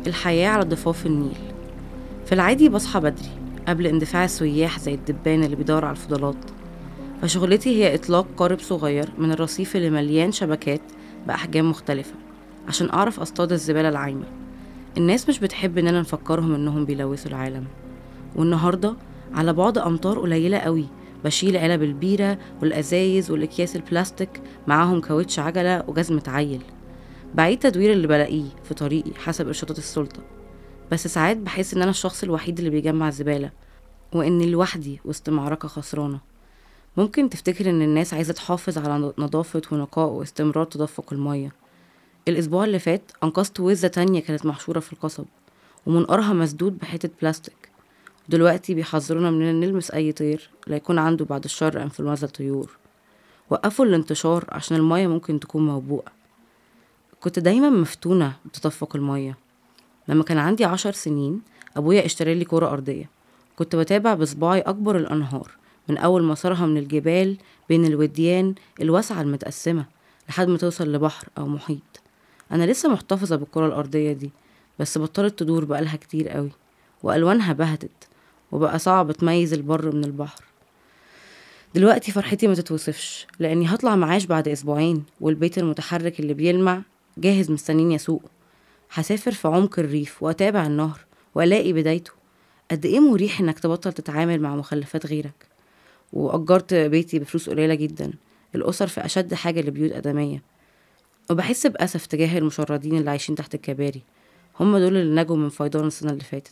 الحياة على ضفاف النيل في العادي بصحى بدري قبل اندفاع السياح زي الدبان اللي بيدور على الفضلات فشغلتي هي إطلاق قارب صغير من الرصيف اللي مليان شبكات بأحجام مختلفة عشان أعرف أصطاد الزبالة العايمة الناس مش بتحب إننا نفكرهم إنهم بيلوثوا العالم والنهاردة على بعد أمتار قليلة قوي بشيل علب البيرة والأزايز والأكياس البلاستيك معاهم كاوتش عجلة وجزمة عيل بعيد تدوير اللي بلاقيه في طريقي حسب إرشادات السلطة بس ساعات بحس إن أنا الشخص الوحيد اللي بيجمع الزبالة وإني لوحدي وسط معركة خسرانة ممكن تفتكر إن الناس عايزة تحافظ على نظافة ونقاء واستمرار تدفق المية الأسبوع اللي فات أنقذت وزة تانية كانت محشورة في القصب ومنقارها مسدود بحتة بلاستيك دلوقتي بيحذرونا مننا نلمس أي طير لا يكون عنده بعد الشر أنفلونزا الطيور وقفوا الانتشار عشان المية ممكن تكون موبوءة كنت دايما مفتونة بتدفق المية لما كان عندي عشر سنين أبويا اشترى لي كرة أرضية كنت بتابع بصباعي أكبر الأنهار من أول مسارها من الجبال بين الوديان الواسعة المتقسمة لحد ما توصل لبحر أو محيط أنا لسه محتفظة بالكرة الأرضية دي بس بطلت تدور بقالها كتير قوي وألوانها بهتت وبقى صعب تميز البر من البحر دلوقتي فرحتي ما تتوصفش لأني هطلع معاش بعد أسبوعين والبيت المتحرك اللي بيلمع جاهز مستنيني أسوقه هسافر في عمق الريف وأتابع النهر وألاقي بدايته قد إيه مريح إنك تبطل تتعامل مع مخلفات غيرك وأجرت بيتي بفلوس قليلة جدا الأسر في أشد حاجة لبيوت آدمية وبحس بأسف تجاه المشردين اللي عايشين تحت الكباري هم دول اللي نجوا من فيضان السنة اللي فاتت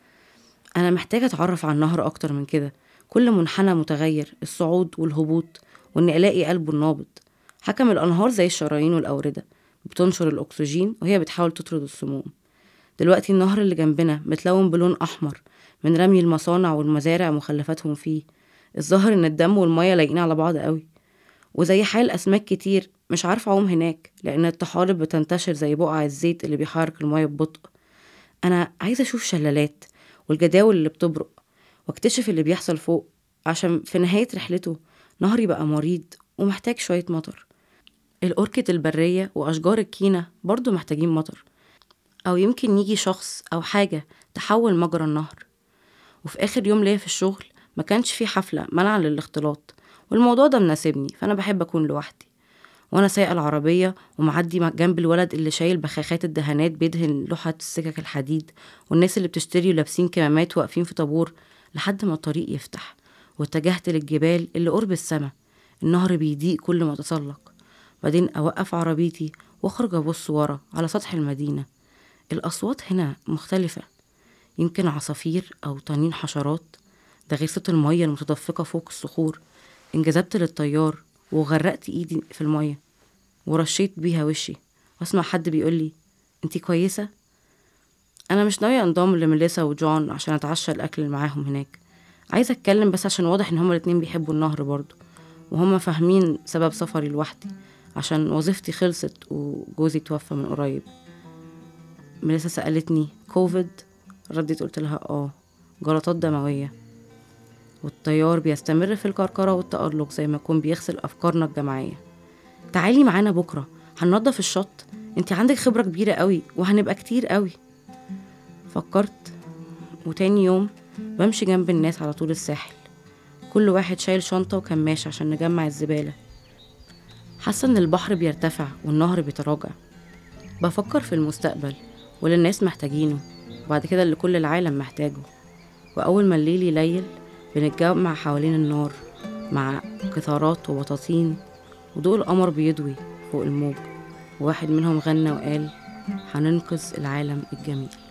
أنا محتاجة أتعرف على النهر أكتر من كده كل منحنى متغير الصعود والهبوط وإني ألاقي قلبه النابض حكم الأنهار زي الشرايين والأوردة بتنشر الأكسجين وهي بتحاول تطرد السموم دلوقتي النهر اللي جنبنا متلون بلون أحمر من رمي المصانع والمزارع مخلفاتهم فيه الظاهر إن الدم والمية لايقين على بعض قوي وزي حال أسماك كتير مش عارفة أعوم هناك لأن الطحالب بتنتشر زي بقع الزيت اللي بيحرك المية ببطء أنا عايزة أشوف شلالات والجداول اللي بتبرق واكتشف اللي بيحصل فوق عشان في نهاية رحلته نهري بقى مريض ومحتاج شوية مطر الأوركيد البرية وأشجار الكينة برضو محتاجين مطر أو يمكن يجي شخص أو حاجة تحول مجرى النهر وفي آخر يوم ليا في الشغل ما كانش في حفلة منعا للاختلاط والموضوع ده مناسبني فأنا بحب أكون لوحدي وأنا سايقة العربية ومعدي جنب الولد اللي شايل بخاخات الدهانات بيدهن لوحة السكك الحديد والناس اللي بتشتري ولابسين كمامات واقفين في طابور لحد ما الطريق يفتح واتجهت للجبال اللي قرب السما النهر بيضيق كل ما تسلق بعدين أوقف عربيتي وأخرج أبص ورا على سطح المدينة الأصوات هنا مختلفة يمكن عصافير أو طنين حشرات ده غير صوت المية المتدفقة فوق الصخور انجذبت للطيار وغرقت ايدي في المية ورشيت بيها وشي واسمع حد بيقولي انتي كويسة انا مش ناوية انضم لميليسا وجون عشان اتعشى الاكل اللي معاهم هناك عايزة اتكلم بس عشان واضح ان هما الاتنين بيحبوا النهر برضو وهما فاهمين سبب سفري لوحدي عشان وظيفتي خلصت وجوزي توفى من قريب ميليسا سألتني كوفيد رديت قلت لها اه جلطات دموية والتيار بيستمر في الكركرة والتألق زي ما يكون بيغسل أفكارنا الجماعية تعالي معانا بكرة هننضف الشط انت عندك خبرة كبيرة قوي وهنبقى كتير قوي فكرت وتاني يوم بمشي جنب الناس على طول الساحل كل واحد شايل شنطة وكماش عشان نجمع الزبالة حاسة إن البحر بيرتفع والنهر بيتراجع بفكر في المستقبل واللي الناس محتاجينه وبعد كده اللي كل العالم محتاجه وأول ما الليل يليل بنتجمع حوالين النار مع قطارات وبطاطين وضوء القمر بيضوي فوق الموج وواحد منهم غنى وقال هننقذ العالم الجميل